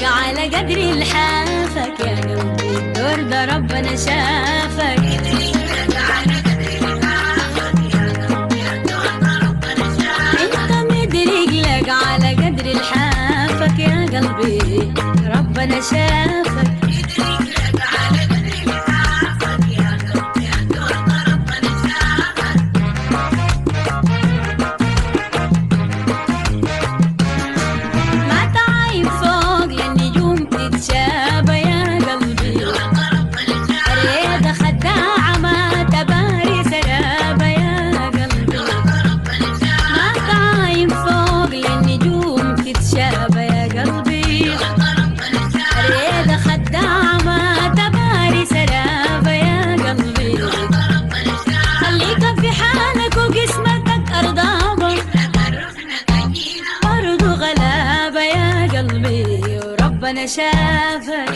رجلك على قدر لحافك يا قلبي الدور ده ربنا شافك انت مد رجلك على قدر لحافك يا قلبي ربنا شافك ما تعايب فوق للنجوم تتشابه يا قلبي الرياضة خداعة ما تباري سرابة يا قلبي ما تعايب فوق للنجوم تتشابه يا قلبي الرياضة خداعة ما تباري سرابة يا قلبي خليك في حالك وقسمتك أرضابة برضو غلابة يا قلبي وربنا شافك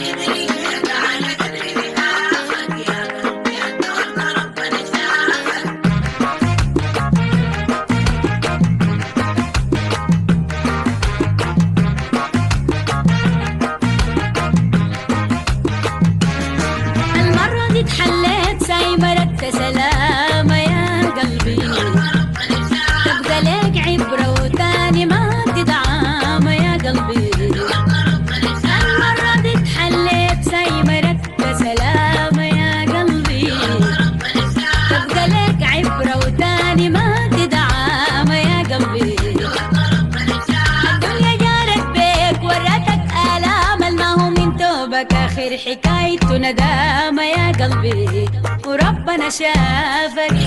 المرة دي اتحليت سايبة لك سلامة يا قلبي تبقى لك عبرة وتاني ما تدعم يا قلبي المرة دي اتحليت سايبة لك سلامة يا قلبي تبقى لك عبرة وتاني ما تدعم يا قلبي الدنيا جارت بيك ورتك آلام الماهو من توبك آخر حكايته ندامة يا قلبي وربنا شافك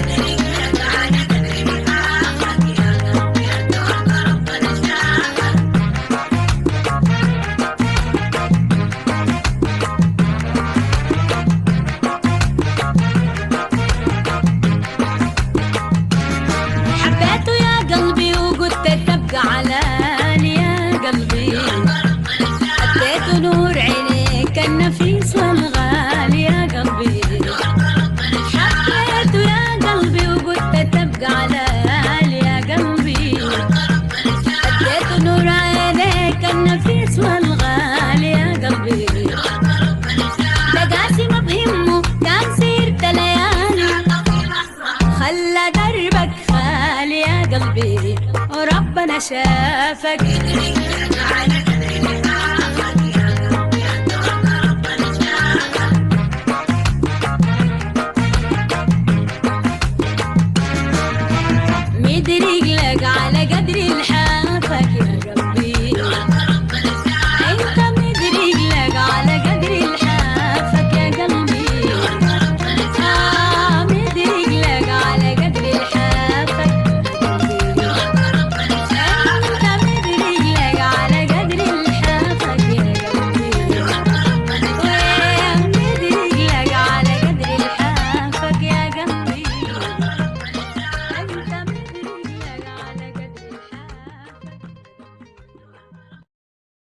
حبيته يا قلبي وقلت تبقى علاني يا قلبي اديته نور عينيك النفيس والغالي يا قلبي حبيته يا قلبي وقلت تبقى علاني يا قلبي اديته نور عينيك النفيس والغالي يا قلبي ده قاسي ما بهمه كان سيرت ليالي خلى دربك خالي يا قلبي وربنا شافك